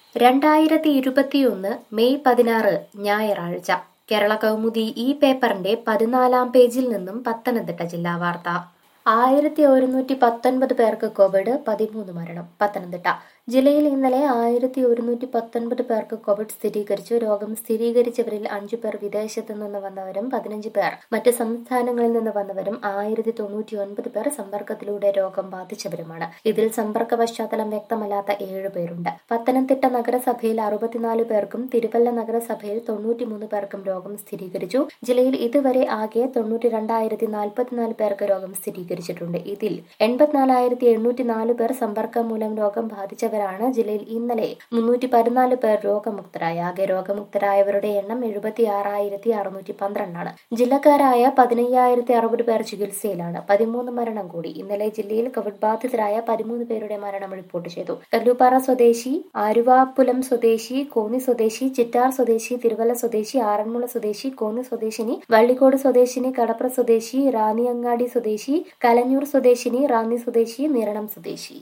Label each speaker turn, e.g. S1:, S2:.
S1: രണ്ടായിരത്തി ഇരുപത്തിയൊന്ന് മെയ് പതിനാറ് ഞായറാഴ്ച കേരള കൗമുദി ഈ പേപ്പറിന്റെ പതിനാലാം പേജിൽ നിന്നും പത്തനംതിട്ട ജില്ലാ വാർത്ത ആയിരത്തി ഒരുന്നൂറ്റി പത്തൊൻപത് പേർക്ക് കോവിഡ് പതിമൂന്ന് മരണം പത്തനംതിട്ട ജില്ലയിൽ ഇന്നലെ ആയിരത്തി ഒരുന്നൂറ്റി പത്തൊൻപത് പേർക്ക് കോവിഡ് സ്ഥിരീകരിച്ചു രോഗം സ്ഥിരീകരിച്ചവരിൽ അഞ്ചു പേർ വിദേശത്തു നിന്ന് വന്നവരും പതിനഞ്ച് പേർ മറ്റ് സംസ്ഥാനങ്ങളിൽ നിന്ന് വന്നവരും ആയിരത്തി തൊണ്ണൂറ്റി ഒൻപത് പേർ സമ്പർക്കത്തിലൂടെ രോഗം ബാധിച്ചവരുമാണ് ഇതിൽ സമ്പർക്ക പശ്ചാത്തലം വ്യക്തമല്ലാത്ത ഏഴ് പേരുണ്ട് പത്തനംതിട്ട നഗരസഭയിൽ അറുപത്തിനാല് പേർക്കും തിരുവല്ല നഗരസഭയിൽ തൊണ്ണൂറ്റിമൂന്ന് പേർക്കും രോഗം സ്ഥിരീകരിച്ചു ജില്ലയിൽ ഇതുവരെ ആകെ തൊണ്ണൂറ്റി രണ്ടായിരത്തി നാൽപ്പത്തിനാല് പേർക്ക് രോഗം സ്ഥിരീകരിച്ചിട്ടുണ്ട് ഇതിൽ എൺപത്തിനാലായിരത്തി എണ്ണൂറ്റി നാല് പേർ സമ്പർക്കം മൂലം രോഗം ബാധിച്ചവരാണ് ജില്ലയിൽ ഇന്നലെ മുന്നൂറ്റി പതിനാല് പേർ രോഗമുക്തരായ ആകെ രോഗമുക്തരായവരുടെ എണ്ണം എഴുപത്തി ആറായിരത്തി അറുന്നൂറ്റി പന്ത്രണ്ടാണ് ജില്ലക്കാരായ പതിനയ്യായിരത്തി അറുപത് പേർ ചികിത്സയിലാണ് പതിമൂന്ന് മരണം കൂടി ഇന്നലെ ജില്ലയിൽ കോവിഡ് ബാധിതരായ പതിമൂന്ന് പേരുടെ മരണം റിപ്പോർട്ട് ചെയ്തു കല്ലുപാറ സ്വദേശി ആരുവാപ്പുലം സ്വദേശി കോന്നി സ്വദേശി ചിറ്റാർ സ്വദേശി തിരുവല്ല സ്വദേശി ആറന്മുള സ്വദേശി കോന്നി സ്വദേശിനി വള്ളിക്കോട് സ്വദേശിനി കടപ്ര സ്വദേശി റാന്നിയങ്ങാടി സ്വദേശി കലഞ്ഞൂർ സ്വദേശിനി റാന്നി സ്വദേശി നിരണം സ്വദേശി